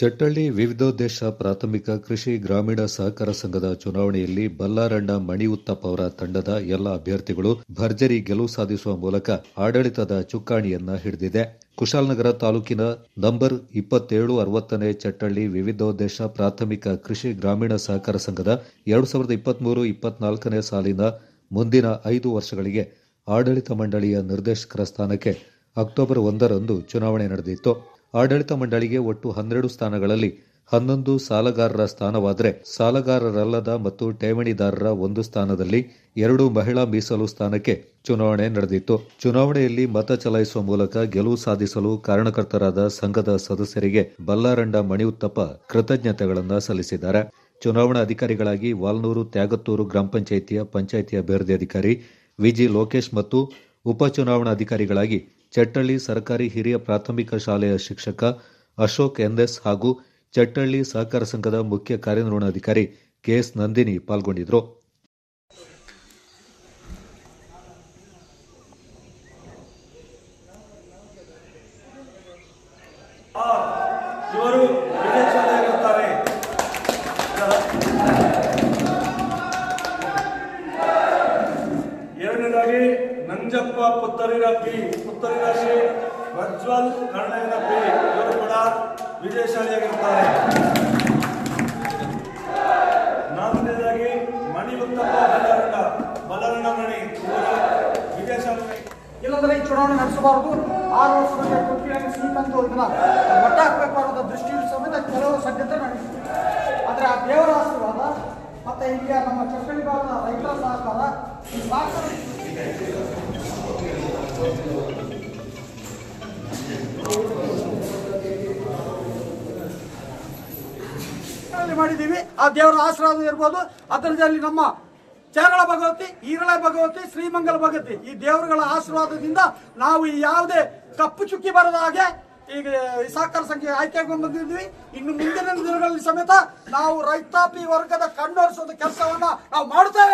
ಚಟ್ಟಳ್ಳಿ ವಿವಿಧೋದ್ದೇಶ ಪ್ರಾಥಮಿಕ ಕೃಷಿ ಗ್ರಾಮೀಣ ಸಹಕಾರ ಸಂಘದ ಚುನಾವಣೆಯಲ್ಲಿ ಬಲ್ಲಾರಣ್ಣ ಮಣಿ ಉತ್ತಪ್ಪ ಅವರ ತಂಡದ ಎಲ್ಲ ಅಭ್ಯರ್ಥಿಗಳು ಭರ್ಜರಿ ಗೆಲುವು ಸಾಧಿಸುವ ಮೂಲಕ ಆಡಳಿತದ ಚುಕ್ಕಾಣಿಯನ್ನ ಹಿಡಿದಿದೆ ಕುಶಾಲನಗರ ತಾಲೂಕಿನ ನಂಬರ್ ಇಪ್ಪತ್ತೇಳು ಅರವತ್ತನೇ ಚಟ್ಟಳ್ಳಿ ವಿವಿಧೋದ್ದೇಶ ಪ್ರಾಥಮಿಕ ಕೃಷಿ ಗ್ರಾಮೀಣ ಸಹಕಾರ ಸಂಘದ ಎರಡು ಸಾವಿರದ ಇಪ್ಪತ್ಮೂರು ಇಪ್ಪತ್ನಾಲ್ಕನೇ ಸಾಲಿನ ಮುಂದಿನ ಐದು ವರ್ಷಗಳಿಗೆ ಆಡಳಿತ ಮಂಡಳಿಯ ನಿರ್ದೇಶಕರ ಸ್ಥಾನಕ್ಕೆ ಅಕ್ಟೋಬರ್ ಒಂದರಂದು ಚುನಾವಣೆ ನಡೆದಿತ್ತು ಆಡಳಿತ ಮಂಡಳಿಗೆ ಒಟ್ಟು ಹನ್ನೆರಡು ಸ್ಥಾನಗಳಲ್ಲಿ ಹನ್ನೊಂದು ಸಾಲಗಾರರ ಸ್ಥಾನವಾದರೆ ಸಾಲಗಾರರಲ್ಲದ ಮತ್ತು ಠೇವಣಿದಾರರ ಒಂದು ಸ್ಥಾನದಲ್ಲಿ ಎರಡು ಮಹಿಳಾ ಮೀಸಲು ಸ್ಥಾನಕ್ಕೆ ಚುನಾವಣೆ ನಡೆದಿತ್ತು ಚುನಾವಣೆಯಲ್ಲಿ ಮತ ಚಲಾಯಿಸುವ ಮೂಲಕ ಗೆಲುವು ಸಾಧಿಸಲು ಕಾರಣಕರ್ತರಾದ ಸಂಘದ ಸದಸ್ಯರಿಗೆ ಬಲ್ಲಾರಂಡ ಮಣಿಯುತ್ತಪ್ಪ ಕೃತಜ್ಞತೆಗಳನ್ನು ಸಲ್ಲಿಸಿದ್ದಾರೆ ಚುನಾವಣಾ ಅಧಿಕಾರಿಗಳಾಗಿ ವಾಲ್ನೂರು ತ್ಯಾಗತ್ತೂರು ಗ್ರಾಮ ಪಂಚಾಯಿತಿಯ ಪಂಚಾಯಿತಿ ಅಭಿವೃದ್ಧಿ ಅಧಿಕಾರಿ ವಿಜಿ ಲೋಕೇಶ್ ಮತ್ತು ಉಪಚುನಾವಣಾಧಿಕಾರಿಗಳಾಗಿ ಚಟ್ಟಳ್ಳಿ ಸರ್ಕಾರಿ ಹಿರಿಯ ಪ್ರಾಥಮಿಕ ಶಾಲೆಯ ಶಿಕ್ಷಕ ಅಶೋಕ್ ಎನ್ಎಸ್ ಹಾಗೂ ಚಟ್ಟಳ್ಳಿ ಸಹಕಾರ ಸಂಘದ ಮುಖ್ಯ ಕಾರ್ಯನಿರ್ವಹಣಾಧಿಕಾರಿ ಕೆಎಸ್ ನಂದಿನಿ ಪಾಲ್ಗೊಂಡಿದ್ದರು ಇವರು ವಿದೇಶದಲ್ಲಿರುತ್ತಾರೆ ಎರಡನೇದಾಗಿ ನಂಜಪ್ಪ ಪುತ್ತರಿರ ಪಿ ಪುತ್ತರಿರ ಶ್ರೀ ಪ್ರಜ್ವಲ್ ಕರ್ಣಯ್ಯನ ಪಿ ಇವರು ಕೂಡ ವಿಜಯಶಾಲಿಯಾಗಿರುತ್ತಾರೆ ನಾಲ್ಕನೇದಾಗಿ ಮಣಿ ಉತ್ತಪ್ಪ ಬಲ್ಲರಣ್ಣ ಬಲ್ಲರಣ್ಣ ಮಣಿ ಇವರು ವಿಜಯಶಾಲಿ ಇಲ್ಲಂದ್ರೆ ಈ ಚುನಾವಣೆ ನಡೆಸಬಾರದು ಆರು ವರ್ಷದಲ್ಲಿ ಕೊಟ್ಟಿಯಾಗಿ ಸೀಟಂತೂ ಇದನ್ನ ಮಟ್ಟ ಹಾಕಬೇಕು ಅನ್ನೋದ ದೃಷ್ಟಿಯಲ್ಲಿ ಸಮೇತ ಕೆಲವು ಸಜ್ಜತೆ ನಡೆಸಿದೆ ಆದರೆ ಆ ದೇವರ ಆಶೀರ್ವಾದ ಮತ್ತೆ ಇಲ್ಲಿಯ ನಮ್ಮ ಚಕ್ಕಳಿ ಭಾಗದ ರೈತರ ಸಹಕಾರ ಈ ಸಹಕಾರ ಅಲ್ಲಿ ಮಾಡಿದ್ದೀವಿ ಆ ದೇವರ ಆಶೀರ್ವಾದ ಇರ್ಬೋದು ಅದರಲ್ಲಿ ನಮ್ಮ ಚೇರಳ ಭಗವತಿ ಈರಳ ಭಗವತಿ ಶ್ರೀಮಂಗಲ ಭಗವತಿ ಈ ದೇವರುಗಳ ಆಶೀರ್ವಾದದಿಂದ ನಾವು ಈ ಯಾವುದೇ ಕಪ್ಪು ಚುಕ್ಕಿ ಬರದ ಹಾಗೆ ಈಗ ಈ ಸಹಕಾರ ಸಂಖ್ಯೆ ಆಯ್ಕೆಗೊಂಡು ಬಂದಿದ್ವಿ ಇನ್ನು ಮುಂದಿನ ದಿನಗಳಲ್ಲಿ ಸಮೇತ ನಾವು ರೈತಾಪಿ ವರ್ಗದ ಕಣ್ಣೊರೆಸೋದ ಕೆಲಸವನ್ನ ನಾವು ಮಾಡ್ತೇವೆ